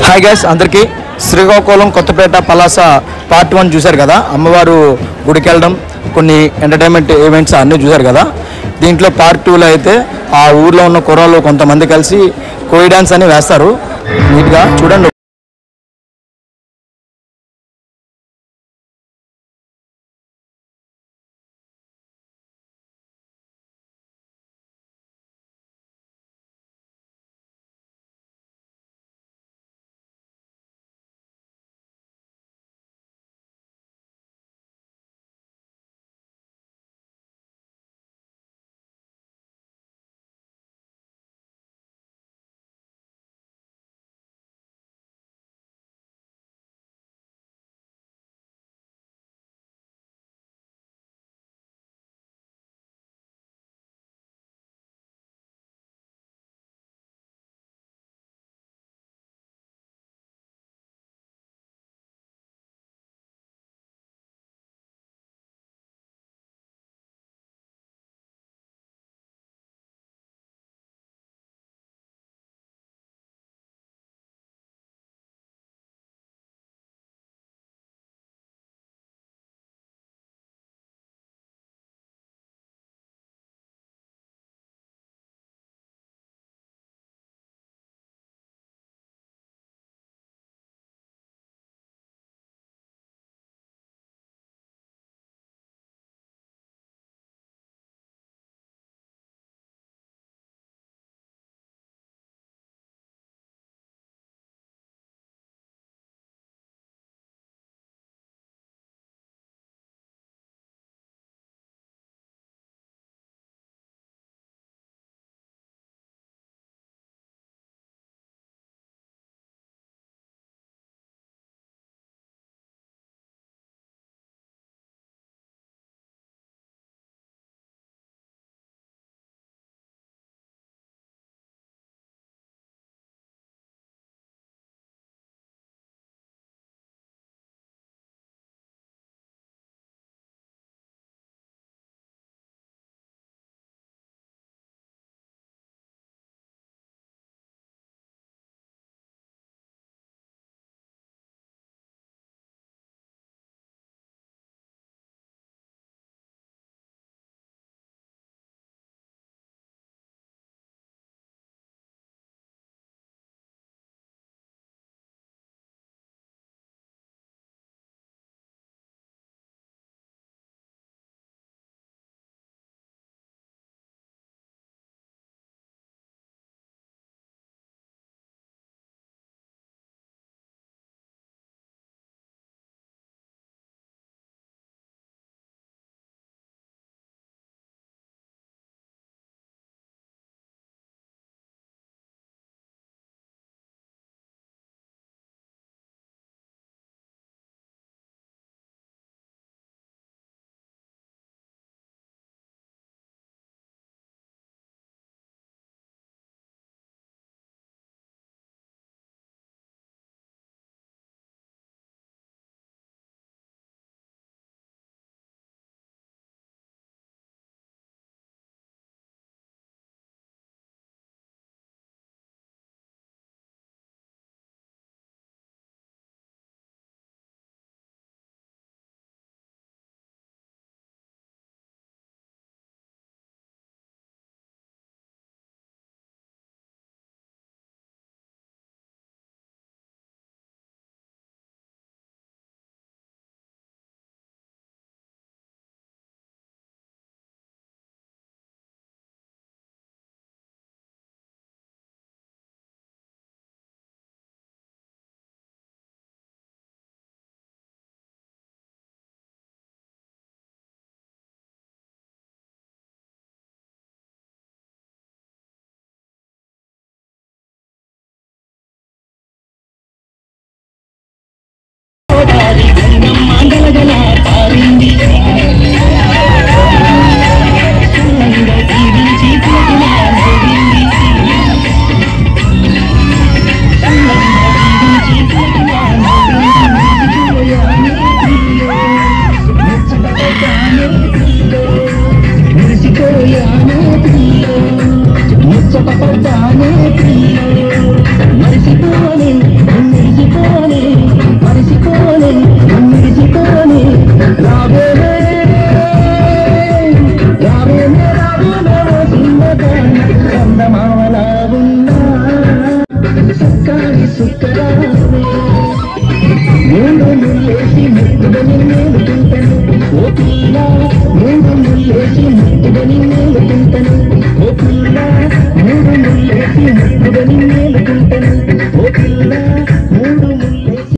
Hi guys అందరికీ Srikakulam Kothapeta Palasa part one చూశారు కదా అమ్మవారు గుడికి వెళ్ళడం కొన్ని ఎంటర్టైన్మెంట్ ఈవెంట్స్ అన్నీ చూశారు కదా దీంట్లో పార్ట్ టూలో అయితే ఆ ఊర్లో ఉన్న కుర్రాళ్ళు కొంతమంది కలిసి కోయి డ్యాన్స్ అని వేస్తారు నీట్గా చూడండి ముచ్చటపడ్డానే ప్రియ మరిసిపోని సుఖరావే మూడు ముల్లేసి ముట్టుదని మేలుకుంటాను ఓ పిల్ల మూడు ముల్లేసి ముట్టుదని మేలుకుంటాను ఓ పిల్ల మూడు ముల్లేసి ముట్టుదని మేలుకుంటాను ఓ పిల్ల మూడు ముల్లేసి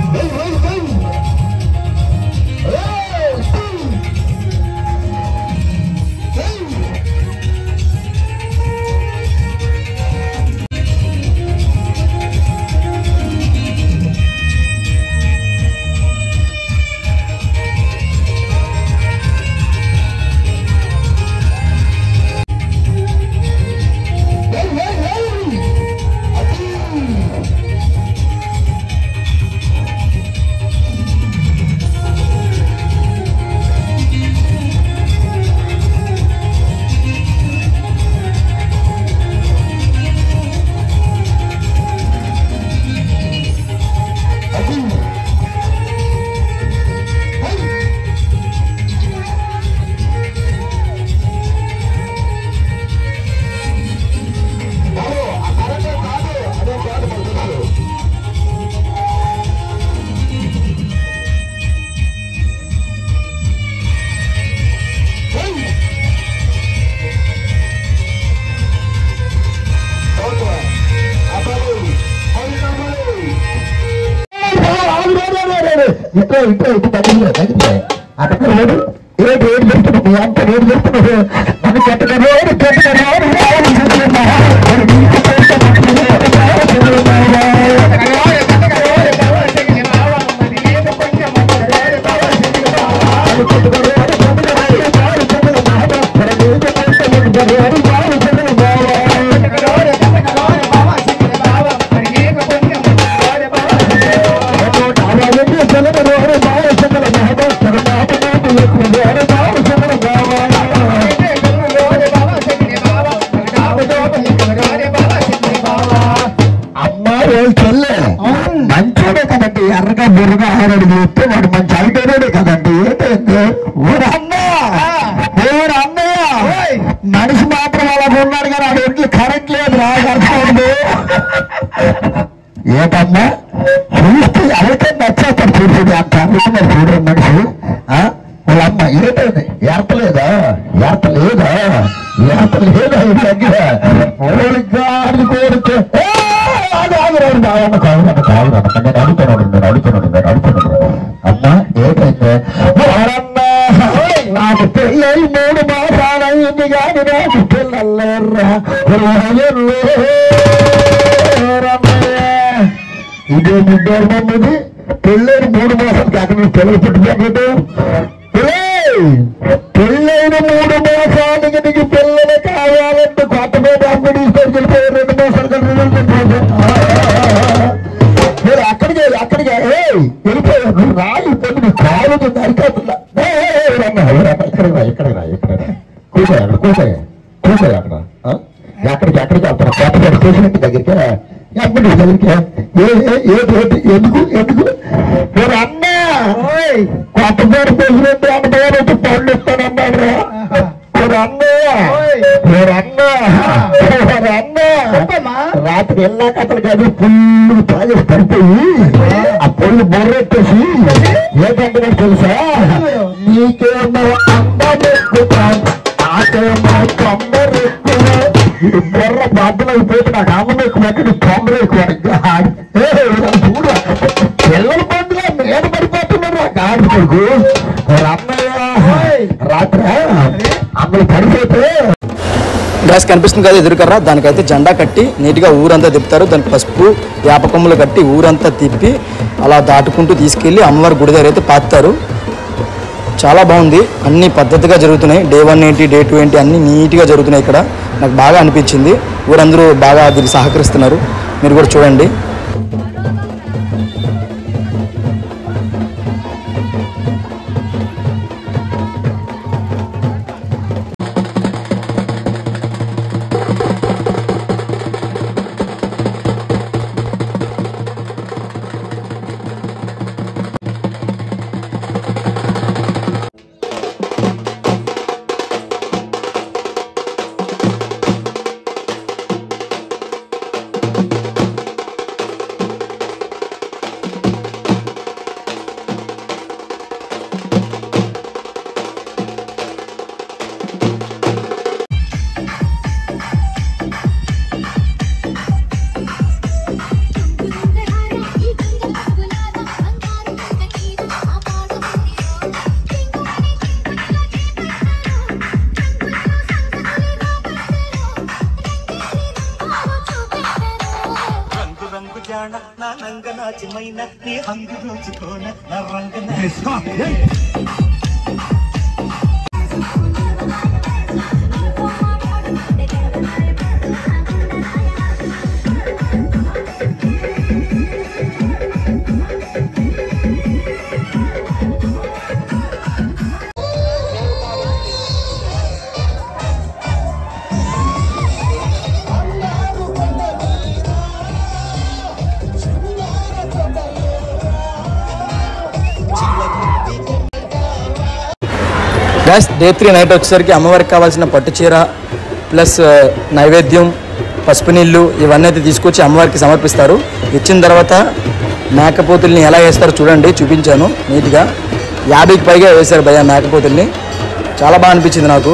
ఇట్లా ఇట్లా ఇటు తగ్గిలే తగ్గిలే అక్కడ లేదు ఏడు ఏడు చెప్తున్నావు అంత ఏడు చెప్తున్నావు నన్ను చెట్టుగా రోడ్డు చెట్టుగా అమ్మాయి చెల్లె మంచోడే కదండి ఎర్రగా బుర్రగా ఆడాడు చూస్తే వాడు మంచి అయిపోయాడే కదండి ఏంటంటే ఊరన్నా ఊరన్నయ్య మనిషి మాత్రం అలా ఉన్నాడు కానీ ఆడు ఇంట్లో కరెంట్ లేదు రా కరెంట్ ఏటమ్మా చూస్తే ఎవరికైనా నచ్చేస్తారు చూడండి అంత అనుకున్నారు చూడండి మనిషి ఆ? వాళ్ళ అమ్మ ఏంటండి ఏర్పలేదా ఏర్పలేదా ఏర్పలేదా ఈ దగ్గర ఓడి గాడి కోరితే ఏ, ఆగు, ఆగు, ఆగు, ఆగు, ఆగు, ఆగు, ఆగు, ఆగు, నేను అడుగుతున్నాడు నేను అడుగుతున్నాడు నేను అడుగుతున్నాడు అమ్మా ఏంటంటే వారమ్మా నాకు పెళ్ళై మూడు మాసాలయ్యింది కానీ నాకు పిల్లలేర్రా ఇదే ముద్దమ్మది పెళ్ళైన మూడు మాసాలు కాకుండా పిల్లలు పుట్టినప్పుడు పెళ్ళైన మూడు మాసాలకి నీకు పిల్లలు కావాలంటే కొత్త మీద అమ్మడి తీసుకెళ్ళిపోయి రెండు మాసాలు మీరు అక్కడికి అక్కడికి ఏయ్, వెళ్ళిపోయారు నువ్వు రాయి పొద్దు నీ కాలు నరికేస్తున్నా ఇక్కడ రా ఇక్కడ రా ఇక్కడ రా కూర్చోయి అక్కడ కూర్చోయి కూర్చోయి అక్కడ ఆ? ఎక్కడికి ఎక్కడికి వెళ్తాను కొత్తపేట స్టేషన్ దగ్గరికి ఎక్కడి దగ్గరికి ఏ ఏ- ఏది ఏది ఎందుకు ఎందుకు మీరు అన్నా కొత్తపేట ప్రెసిడెంట్ అన్న పేరు వచ్చి పండు ఇస్తానన్నాడు రా మీరు అన్నయ్య మీరు అన్నా మీరు అన్నా రాత్రి వెళ్ళాక అతనికి అది ఫుల్ తాగేసి పడిపోయి ఆ పొల్లు బొర్రెట్టేసి ఏంటంటే తెలుసా నీకేమో అందం ఎక్కువ నాకేమో తొందర ఎక్కువ ఈ బొర్ర బాధ్యత అయిపోతే నాకు అమ్మం ఎక్కువ ఎక్కడ తొందర ఎక్కువ ఏ, ఇలా చూడు పిల్లల బంధుగా మీద పడిపోతున్నారు ఆ గాడి కొడుకు వాళ్ళ అన్నయ్య రాత్రి అమ్మలు పడిపోతే గ్యాస్ కనిపిస్తుంది కదా ఎదురుకర్ర దానికైతే జెండా కట్టి నీట్గా ఊరంతా తిప్పుతారు దానికి పసుపు వేపకొమ్మలు కట్టి ఊరంతా తిప్పి అలా దాటుకుంటూ తీసుకెళ్ళి అమ్మవారి గుడి దగ్గర అయితే పాతారు చాలా బాగుంది అన్ని పద్ధతిగా జరుగుతున్నాయి డే వన్ ఏంటి డే టూ ఏంటి అన్ని నీట్గా జరుగుతున్నాయి ఇక్కడ నాకు బాగా అనిపించింది ఊరందరూ బాగా దీనికి సహకరిస్తున్నారు మీరు కూడా చూడండి ప్రాణ నా నంగ నాచిమైన నీ హంగు దోచుకోన నా రంగ గ్యాస్ డే త్రీ నైట్ వచ్చేసరికి అమ్మవారికి కావాల్సిన పట్టు చీర ప్లస్ ఆ, నైవేద్యం పసుపు నీళ్ళు ఇవన్నీ అయితే తీసుకొచ్చి అమ్మవారికి సమర్పిస్తారు ఇచ్చిన తర్వాత మేకపోతుల్ని ఎలా వేస్తారో చూడండి చూపించాను నీట్గా యాభైకి పైగా వేశారు భయ్య మేకపోతుల్ని చాలా బాగా అనిపించింది నాకు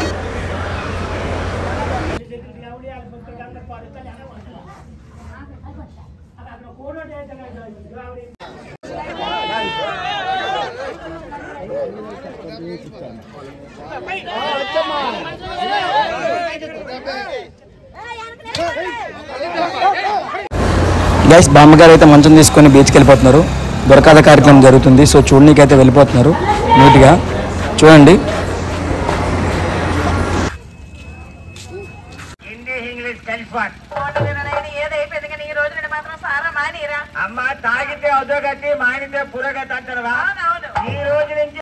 గైస్ బామ్మగారు అయితే మంచం తీసుకొని బీచ్కి వెళ్ళిపోతున్నారు దొరకాద కార్యక్రమం జరుగుతుంది సో చూడనీకి అయితే వెళ్ళిపోతున్నారు నీట్గా చూడండి ఏదైపోయింది కానీ ఈ రోజు నుండి మాత్రం సారా మానేరా అమ్మ తాగితే అదోగతి మానితే పురగతి అంటారా అవునవును ఈ రోజు నుంచి